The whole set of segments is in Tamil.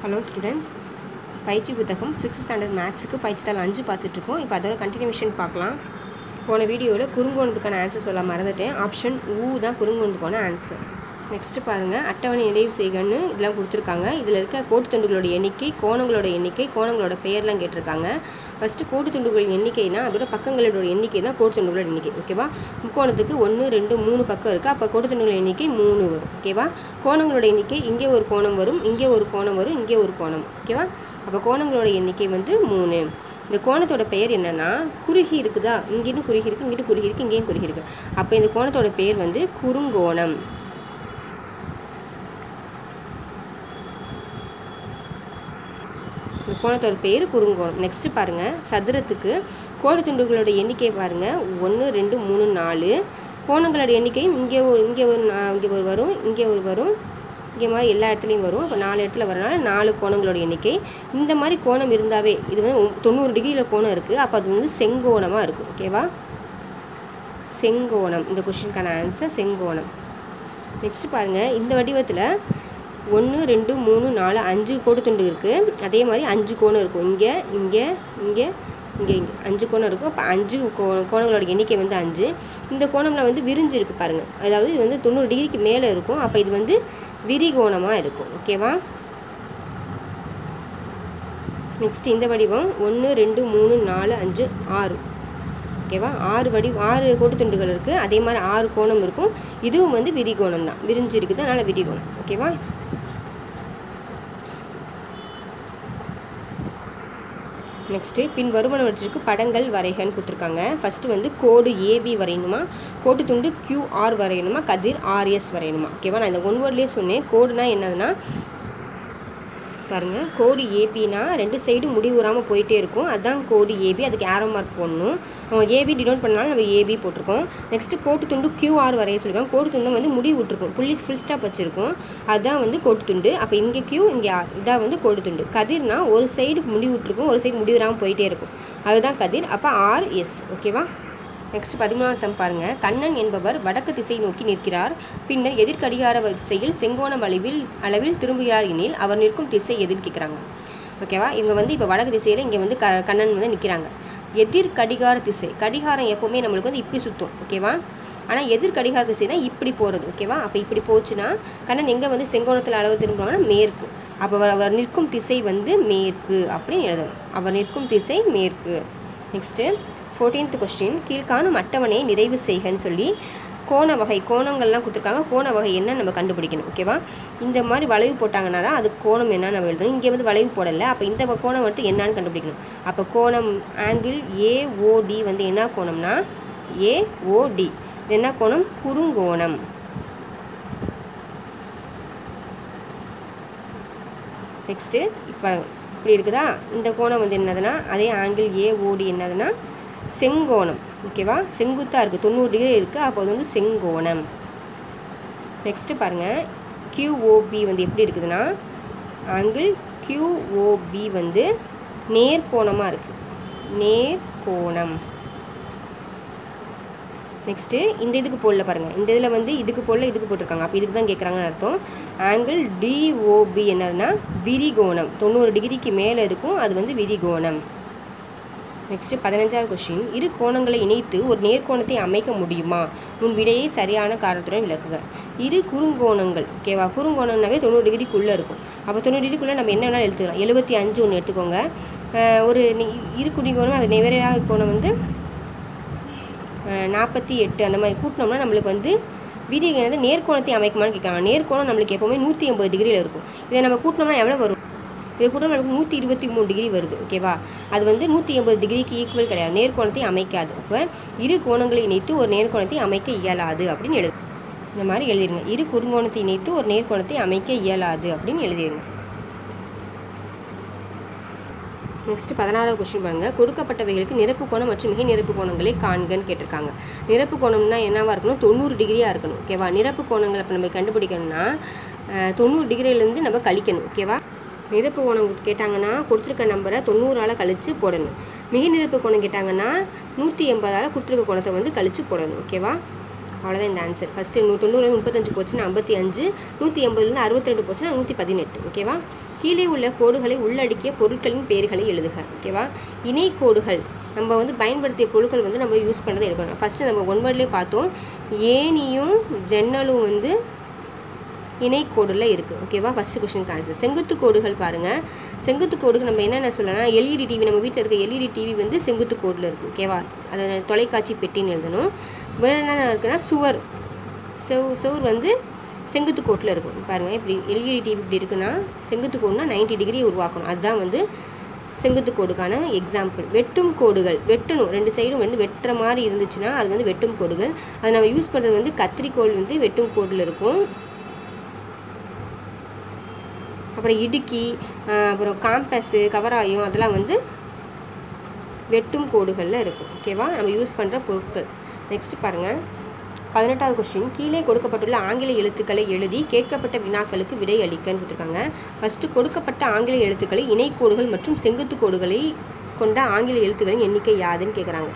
ஹலோ ஸ்டூடெண்ட்ஸ் பயிற்சி புத்தகம் சிக்ஸ்த் ஸ்டாண்டர்ட் மேக்ஸுக்கு பயிற்சித்தாள் அஞ்சு பார்த்துட்ருக்கோம் இப்போ அதோட கண்டினியூஷன் பார்க்கலாம் போன வீடியோவில் குறுங்கோணத்துக்கான ஆன்சர் சொல்ல மறந்துட்டேன் ஆப்ஷன் ஊ தான் குறுங்கோணத்துக்கான ஆன்சர் நெக்ஸ்ட்டு பாருங்கள் அட்டவணை நிறைவு செய்கன்னு இதெல்லாம் கொடுத்துருக்காங்க இதில் இருக்க கோட்டு துண்டுகளோட எண்ணிக்கை கோணங்களோட எண்ணிக்கை கோணங்களோட பெயர்லாம் கேட்டிருக்காங்க ஃபஸ்ட்டு கோட்டு துண்டுகள் எண்ணிக்கைனா அதோட பக்கங்களோட எண்ணிக்கை தான் கோட்டு துண்டுகளோட எண்ணிக்கை ஓகேவா முக்கோணத்துக்கு ஒன்று ரெண்டு மூணு பக்கம் இருக்குது அப்போ கோட்டு துண்டுகள் எண்ணிக்கை மூணு வரும் ஓகேவா கோணங்களோட எண்ணிக்கை இங்கே ஒரு கோணம் வரும் இங்கே ஒரு கோணம் வரும் இங்கே ஒரு கோணம் ஓகேவா அப்போ கோணங்களோட எண்ணிக்கை வந்து மூணு இந்த கோணத்தோட பெயர் என்னென்னா குறுகி இருக்குதா இங்கேயும் குறுகி இருக்குது இங்கிட்டும் குறுகி இருக்குது இங்கேயும் குறுகி இருக்குது அப்போ இந்த கோணத்தோட பெயர் வந்து குறுங்கோணம் இந்த கோணத்தோட பேர் குறுங்கோணம் நெக்ஸ்ட்டு பாருங்கள் சதுரத்துக்கு கோடு துண்டுகளோட எண்ணிக்கை பாருங்கள் ஒன்று ரெண்டு மூணு நாலு கோணங்களோட எண்ணிக்கையும் இங்கே ஒரு இங்கே ஒரு நா- இங்கே ஒரு வரும் இங்கே ஒரு வரும் இங்கே மாதிரி எல்லா இடத்துலையும் வரும் இப்போ நாலு இடத்துல வரனால நாலு கோணங்களோட எண்ணிக்கை இந்த மாதிரி கோணம் இருந்தாவே இது வந்து ஒ- தொண்ணூறு டிகிரியில் கோணம் இருக்குது அப்போ அது வந்து செங்கோணமாக இருக்கும் ஓகேவா செங்கோணம் இந்த கொஷினுக்கான ஆன்சர் செங்கோணம் நெக்ஸ்ட் பாருங்கள் இந்த வடிவத்தில் ஒன்று ரெண்டு மூணு நாலு அஞ்சு கோடு துண்டு இருக்குது அதே மாதிரி அஞ்சு கோணம் இருக்கும் இங்கே இங்கே இங்கே இங்கே இங்கே அஞ்சு கோணம் இருக்கும் அப்போ அஞ்சு கோ கோணங்களோட எண்ணிக்கை வந்து அஞ்சு இந்த கோணம்ல வந்து விரிஞ்சு இருக்கு பாருங்கள் அதாவது இது வந்து தொண்ணூறு டிகிரிக்கு மேலே இருக்கும் அப்போ இது வந்து விரிகோணமாக இருக்கும் ஓகேவா நெக்ஸ்ட் இந்த வடிவம் ஒன்று ரெண்டு மூணு நாலு அஞ்சு ஆறு ஓகேவா ஆறு வடி ஆறு கோட்டு துண்டுகள் இருக்குது அதே மாதிரி ஆறு கோணம் இருக்கும் இதுவும் வந்து விரிகோணம் தான் விரிஞ்சு இருக்குது அதனால் விரிகோணம் ஓகேவா நெக்ஸ்ட்டு பின் வருவனவற்றிற்கு படங்கள் வரைகன்னு கொடுத்துருக்காங்க ஃபஸ்ட்டு வந்து கோடு ஏபி வரையணுமா கோட்டு துண்டு கியூஆர் வரையணுமா கதிர் ஆர்எஸ் வரையணுமா ஓகேவா நான் இந்த ஒன் வேர்ட்லேயே சொன்னேன் கோடுனா என்னதுன்னா பாருங்கள் கோடு ஏபினா ரெண்டு சைடும் முடிவுறாமல் போயிட்டே இருக்கும் அதுதான் கோடு ஏபி அதுக்கு ஆரோ மார்க் போடணும் ஏபி டினோட் பண்ணாலும் நம்ம ஏபி போட்டிருக்கோம் நெக்ஸ்ட்டு கோட்டு துண்டு கியூஆர் வரைய சொல்லியிருக்காங்க கோட்டு துண்டை வந்து முடிவு விட்டுருக்கும் புள்ளி ஃபுல் ஸ்டாப் வச்சுருக்கோம் அதுதான் வந்து கோட்டு துண்டு அப்போ இங்கே கியூ இங்கே ஆர் இதான் வந்து கோட்டு துண்டு கதிர்னா ஒரு சைடு முடிவு விட்டுருக்கும் ஒரு சைடு முடிவுறாமல் போயிட்டே இருக்கும் அதுதான் கதிர் அப்போ ஆர் எஸ் ஓகேவா நெக்ஸ்ட் பதிமூணாவது சம் பாருங்க கண்ணன் என்பவர் வடக்கு திசை நோக்கி நிற்கிறார் பின்னர் எதிர்கடிகார திசையில் செங்கோணம் அளவில் அளவில் திரும்புகிறார் எனில் அவர் நிற்கும் திசை எதுன்னு கேட்குறாங்க ஓகேவா இவங்க வந்து இப்போ வடக்கு திசையில் இங்கே வந்து க கண்ணன் வந்து நிற்கிறாங்க எதிர் கடிகார திசை கடிகாரம் எப்போவுமே நம்மளுக்கு வந்து இப்படி சுற்றும் ஓகேவா ஆனால் எதிர் கடிகார திசை தான் இப்படி போகிறது ஓகேவா அப்போ இப்படி போச்சுன்னா கண்ணன் எங்கே வந்து செங்கோணத்தில் அளவு திரும்புவாங்கன்னா மேற்கு அப்போ அவர் அவர் நிற்கும் திசை வந்து மேற்கு அப்படின்னு எழுதணும் அவர் நிற்கும் திசை மேற்கு நெக்ஸ்ட்டு ஃபோர்டீன்த் கொஸ்டின் கீழ்காணும் அட்டவணையை நிறைவு செய்கன்னு சொல்லி கோண வகை கோணங்கள்லாம் கொடுத்துருக்காங்க கோண வகை என்ன நம்ம கண்டுபிடிக்கணும் ஓகேவா இந்த மாதிரி வளைவு போட்டாங்கன்னா தான் அது கோணம் என்னன்னு நம்ம எழுதணும் இங்கே வந்து வளைவு போடலை அப்போ இந்த கோணம் வந்துட்டு என்னன்னு கண்டுபிடிக்கணும் அப்போ கோணம் ஆங்கிள் ஏஓடி வந்து என்ன கோணம்னா ஏஓடி இது என்ன கோணம் குறுங்கோணம் நெக்ஸ்ட்டு இப்போ இப்படி இருக்குதா இந்த கோணம் வந்து என்னதுன்னா அதே ஆங்கிள் ஏஓடி என்னதுன்னா செங்கோணம் ஓகேவா செங்குத்தாக இருக்குது தொண்ணூறு டிகிரி இருக்குது அப்போ அது வந்து செங்கோணம் நெக்ஸ்ட்டு பாருங்கள் கியூஓபி வந்து எப்படி இருக்குதுன்னா ஆங்கிள் கியூஓபி வந்து நேர்கோணமாக இருக்குது நேர்கோணம் நெக்ஸ்ட்டு இந்த இதுக்கு போடல பாருங்கள் இந்த இதில் வந்து இதுக்கு போடல இதுக்கு போட்டிருக்காங்க அப்போ இதுக்கு தான் கேட்குறாங்கன்னு அர்த்தம் ஆங்கிள் டிஓபி என்னதுன்னா விரிகோணம் தொண்ணூறு டிகிரிக்கு மேலே இருக்கும் அது வந்து விரிகோணம் நெக்ஸ்ட்டு பதினஞ்சாவது கொஷின் இரு கோணங்களை இணைத்து ஒரு நேர்கோணத்தை அமைக்க முடியுமா உன் விடையை சரியான காரணத்துடன் விளக்குக இரு குறுங்கோணங்கள் ஓகேவா குறுங்கோணம்னாவே தொண்ணூறு டிகிரிக்குள்ளே இருக்கும் அப்போ தொண்ணூறு டிகிரிக்குள்ளே நம்ம என்ன வேணாலும் எடுத்துக்கலாம் எழுபத்தி அஞ்சு ஒன்று எடுத்துக்கோங்க அஹ் ஒரு நி- இரு குறுங்கோணம் அது நேரடியாக கோணம் வந்து நாற்பத்தி எட்டு அந்த மாதிரி கூட்டினோம்னா நம்மளுக்கு வந்து விதி வந்து நேர்கோணத்தை அமைக்குமான்னு கேட்குறாங்க நேர்கோணம் நம்மளுக்கு எப்போவுமே நூற்றி எண்பது டிகிரியில் இருக்கும் இதை நம்ம கூட்டினோம்னா எவ்வளோ வரும் இது கூட நம்மளுக்கு நூற்றி இருபத்தி மூணு டிகிரி வருது ஓகேவா அது வந்து நூற்றி எண்பது டிகிரிக்கு ஈக்குவல் கிடையாது நேர்கோணத்தை அமைக்காது அப்போ இரு கோணங்களை இணைத்து ஒரு நேர்கோணத்தை அமைக்க இயலாது அப்படின்னு எழுது இந்த மாதிரி எழுதிருங்க இரு குறுங்கோணத்தை இணைத்து ஒரு நேர்கோணத்தை அமைக்க இயலாது அப்படின்னு எழுதிருங்க நெக்ஸ்ட் பதினாறாவது கொஸ்டின் பாருங்க கொடுக்கப்பட்டவைகளுக்கு நிரப்பு கோணம் மற்றும் மிகை நிரப்பு கோணங்களை காண்கன்னு கேட்டிருக்காங்க நிரப்பு கோணம்னா என்னவா இருக்கணும் தொண்ணூறு டிகிரியாக இருக்கணும் ஓகேவா நிரப்பு கோணங்களை இப்போ நம்ம கண்டுபிடிக்கணும்னா அஹ், தொண்ணூறு டிகிரியிலேருந்து நம்ம கழிக்கணும் ஓகேவா நிரப்பு கோணம் கேட்டாங்கன்னா கொடுத்துருக்க நம்பரை தொண்ணூறால் கழித்து போடணும் மிகை நிரப்பு கோணம் கேட்டாங்கன்னா நூற்றி எண்பதால் கொடுத்துருக்க கோணத்தை வந்து கழித்து போடணும் ஓகேவா அவ்வளோதான் இந்த ஆன்சர் ஃபஸ்ட்டு நூ தொண்ணூறு முப்பத்தஞ்சு போச்சுன்னா ஐம்பத்தி அஞ்சு நூற்றி எண்பதுலேருந்து அறுபத்தி ரெண்டு போச்சுன்னா நூற்றி பதினெட்டு ஓகேவா கீழே உள்ள கோடுகளை உள்ளடக்கிய பொருட்களின் பெயர்களை எழுதுக ஓகேவா இணை கோடுகள் நம்ம வந்து பயன்படுத்திய பொருட்கள் வந்து நம்ம யூஸ் பண்ணுறதை எடுக்கணும் ஃபஸ்ட்டு நம்ம ஒன் வேர்ட்லேயே பார்த்தோம் ஏனியும் ஜன்னலும் வந்து இணைக்கோடில் இருக்குது ஓகேவா ஃபஸ்ட்டு கொஷினுக்கு ஆன்சர் செங்குத்து கோடுகள் பாருங்கள் செங்குத்து கோடுக்கு நம்ம என்னென்ன சொல்லலாம் எல்இடி டிவி நம்ம வீட்டில் இருக்க எல்இடி டிவி வந்து செங்குத்து கோடில் இருக்குது ஓகேவா அதை தொலைக்காட்சி பெட்டின்னு எழுதணும் வேறு என்னென்ன இருக்குன்னா சுவர் செவ் செவுர் வந்து செங்குத்து கோட்டில் இருக்கும் பாருங்கள் இப்படி எல்இடி டிவி இப்படி இருக்குன்னா செங்குத்து கோடுனா 90 டிகிரி உருவாக்கணும் அதுதான் வந்து செங்குத்து கோடுக்கான எக்ஸாம்பிள் வெட்டும் கோடுகள் வெட்டணும் ரெண்டு சைடும் வந்து வெட்டுற மாதிரி இருந்துச்சுன்னா அது வந்து வெட்டும் கோடுகள் அதை நம்ம யூஸ் பண்ணுறது வந்து கத்திரிக்கோல் வந்து வெட்டும் கோடில் இருக்கும் அப்புறம் இடுக்கி ஆஹ் அப்புறம் காம்பஸு கவராயம் அதெல்லாம் வந்து வெட்டும் கோடுகளில் இருக்கும் ஓகேவா நம்ம யூஸ் பண்ணுற பொருட்கள் நெக்ஸ்ட் பாருங்கள் பதினெட்டாவது கொஸ்டின் கீழே கொடுக்கப்பட்டுள்ள ஆங்கில எழுத்துக்களை எழுதி கேட்கப்பட்ட வினாக்களுக்கு விடை அளிக்கன்னு கொடுத்துருக்காங்க ஃபஸ்ட்டு கொடுக்கப்பட்ட ஆங்கில எழுத்துக்களை இணைக்கோடுகள் மற்றும் செங்குத்து கோடுகளை கொண்ட ஆங்கில எழுத்துக்களின் எண்ணிக்கை யாதுன்னு கேட்குறாங்க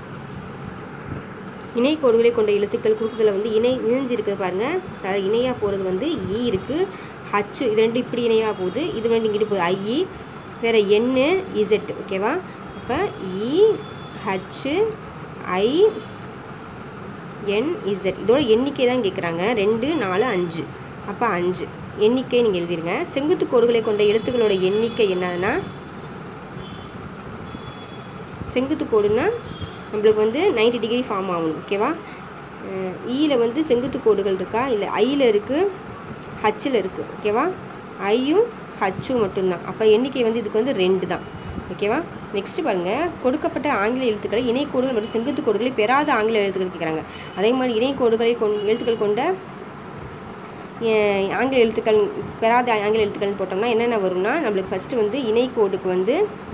இணை கோடுகளை கொண்ட எழுத்துக்கள் குறுக்குதல வந்து இணை இணைஞ்சிருக்கு பாருங்க அதாவது இணையாக போகிறது வந்து இ இருக்குது ஹச் இது ரெண்டு இப்படி இணையாக போகுது இது ரெண்டு இங்கிட்டு போகுது ஐஇ வேறு எண்ணு இசட் ஓகேவா அப்போ இ ஹச் ஐ என் இசட் இதோட எண்ணிக்கை தான் கேட்குறாங்க ரெண்டு நாலு அஞ்சு அப்போ அஞ்சு எண்ணிக்கை நீங்கள் எழுதிருங்க செங்குத்து கோடுகளை கொண்ட எழுத்துக்களோட எண்ணிக்கை என்னன்னா செங்குத்து கோடுனா நம்மளுக்கு வந்து 90 டிகிரி ஃபார்ம் ஆகணும் ஓகேவா ஈயில் வந்து செங்குத்து கோடுகள் இருக்கா இல்லை ஐயில் இருக்குது ஹச்சில் இருக்குது ஓகேவா ஐயும் ஹச்சும் மட்டும்தான் அப்போ எண்ணிக்கை வந்து இதுக்கு வந்து ரெண்டு தான் ஓகேவா நெக்ஸ்ட் பாருங்கள் கொடுக்கப்பட்ட ஆங்கில எழுத்துக்களை இணைக்கோடுகள் மற்றும் செங்குத்து கோடுகளை பெறாத ஆங்கில எழுத்துக்கள் கேட்குறாங்க அதே மாதிரி இணைக்கோடுகளை கொண் எழுத்துக்கள் கொண்ட அஹ், ஆங்கில எழுத்துக்கள் பெறாத ஆங்கில எழுத்துக்கள்னு போட்டோம்னா என்னென்ன வரும்னா நம்மளுக்கு ஃபஸ்ட்டு வந்து இணைக்கோடுக்கு வந்து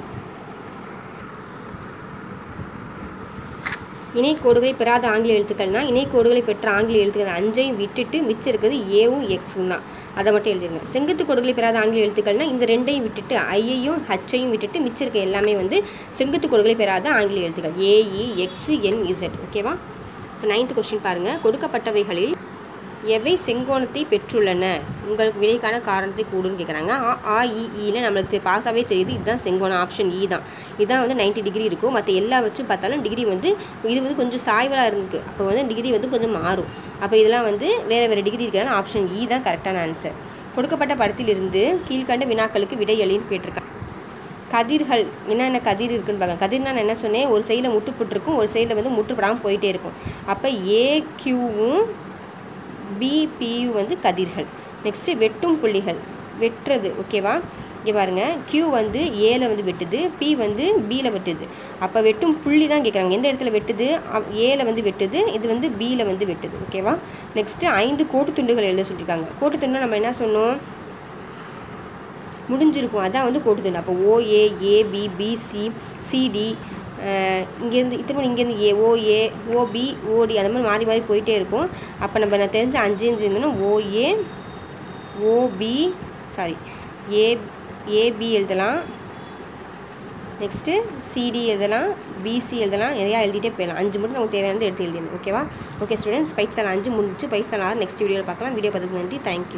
இணைக்கோடுகளை பெறாத ஆங்கில எழுத்துக்கள்னா இணைக்கோடுகளை பெற்ற ஆங்கில எழுத்துக்கள் அஞ்சையும் விட்டுட்டு மிச்சம் இருக்கிறது ஏவும் எக்ஸும் தான் அதை மட்டும் எழுதிருங்க செங்குத்து கோடுகளை பெறாத ஆங்கில எழுத்துக்கள்னா இந்த ரெண்டையும் விட்டுட்டு ஐயையும் ஹச்சையும் விட்டுட்டு மிச்சம் இருக்க எல்லாமே வந்து செங்குத்து கோடுகளை பெறாத ஆங்கில எழுத்துக்கள் ஏஇ எக்ஸ் என் இசட் ஓகேவா இப்போ நைன்த் கொஸ்டின் பாருங்கள் கொடுக்கப்பட்டவைகளில் எவை செங்கோணத்தை பெற்றுள்ளன உங்கள் விடைக்கான காரணத்தை கூடுன்னு கேட்குறாங்க ஆ ஆ இ ஈல நம்மளுக்கு பார்க்கவே தெரியுது இதுதான் செங்கோணம் ஆப்ஷன் இ தான் இதுதான் வந்து 90 டிகிரி இருக்கும் மற்ற எல்லா வச்சும் பார்த்தாலும் டிகிரி வந்து இது வந்து கொஞ்சம் சாய்வலாக இருக்கு அப்போ வந்து டிகிரி வந்து கொஞ்சம் மாறும் அப்போ இதெல்லாம் வந்து வேறு வேறு டிகிரி இருக்கிறனால ஆப்ஷன் இ தான் கரெக்டான ஆன்சர் கொடுக்கப்பட்ட படத்திலிருந்து கீழ்கண்ட வினாக்களுக்கு விடை அளின்னு கேட்டிருக்காங்க கதிர்கள் என்னென்ன கதிர் இருக்குன்னு பார்க்க கதிர்னா நான் என்ன சொன்னேன் ஒரு சைடில் முட்டுப்பட்டுருக்கும் ஒரு சைடில் வந்து முட்டுப்படாமல் போயிட்டே இருக்கும் அப்போ ஏக்யூவும் பிபியு வந்து கதிர்கள் நெக்ஸ்ட்டு வெட்டும் புள்ளிகள் வெட்டுறது ஓகேவா இங்கே பாருங்க Q வந்து ஏல வந்து வெட்டுது P வந்து பியில் வெட்டுது அப்போ வெட்டும் புள்ளி தான் கேட்குறாங்க எந்த இடத்துல வெட்டுது ஏல வந்து வெட்டுது இது வந்து பியில் வந்து வெட்டுது ஓகேவா நெக்ஸ்ட்டு ஐந்து கோட்டு துண்டுகள் எழுத சொல்லியிருக்காங்க கோட்டு துண்டு நம்ம என்ன சொன்னோம் முடிஞ்சிருக்கும் அதான் வந்து கோட்டு துண்டு அப்போ ஓஏ ஏபி பிசி சிடி இங்கேருந்து இத்தனை இங்கேருந்து ஏ ஓஏ ஓபி ஓடி அந்த மாதிரி மாறி மாறி போயிட்டே இருக்கும் அப்போ நம்ம நான் தெரிஞ்ச அஞ்சு அஞ்சு இருந்தோன்னா OA OB sorry A AB எழுதலாம் நெக்ஸ்ட்டு சிடி எழுதலாம் பிசி எழுதலாம் நிறையா எழுதிட்டே போயிடலாம் அஞ்சு மட்டும் நமக்கு தேவையானது எடுத்து எழுதிடணும் ஓகேவா ஓகே ஸ்டூடெண்ட்ஸ் பைக்ஸ் தலை அஞ்சு முடிஞ்சு பைக்ஸ் தலை நெக்ஸ்ட் வீடியோவில் பார்க்கலாம் வீடியோ பார்த்துக்கு நன்றி தேங்க்யூ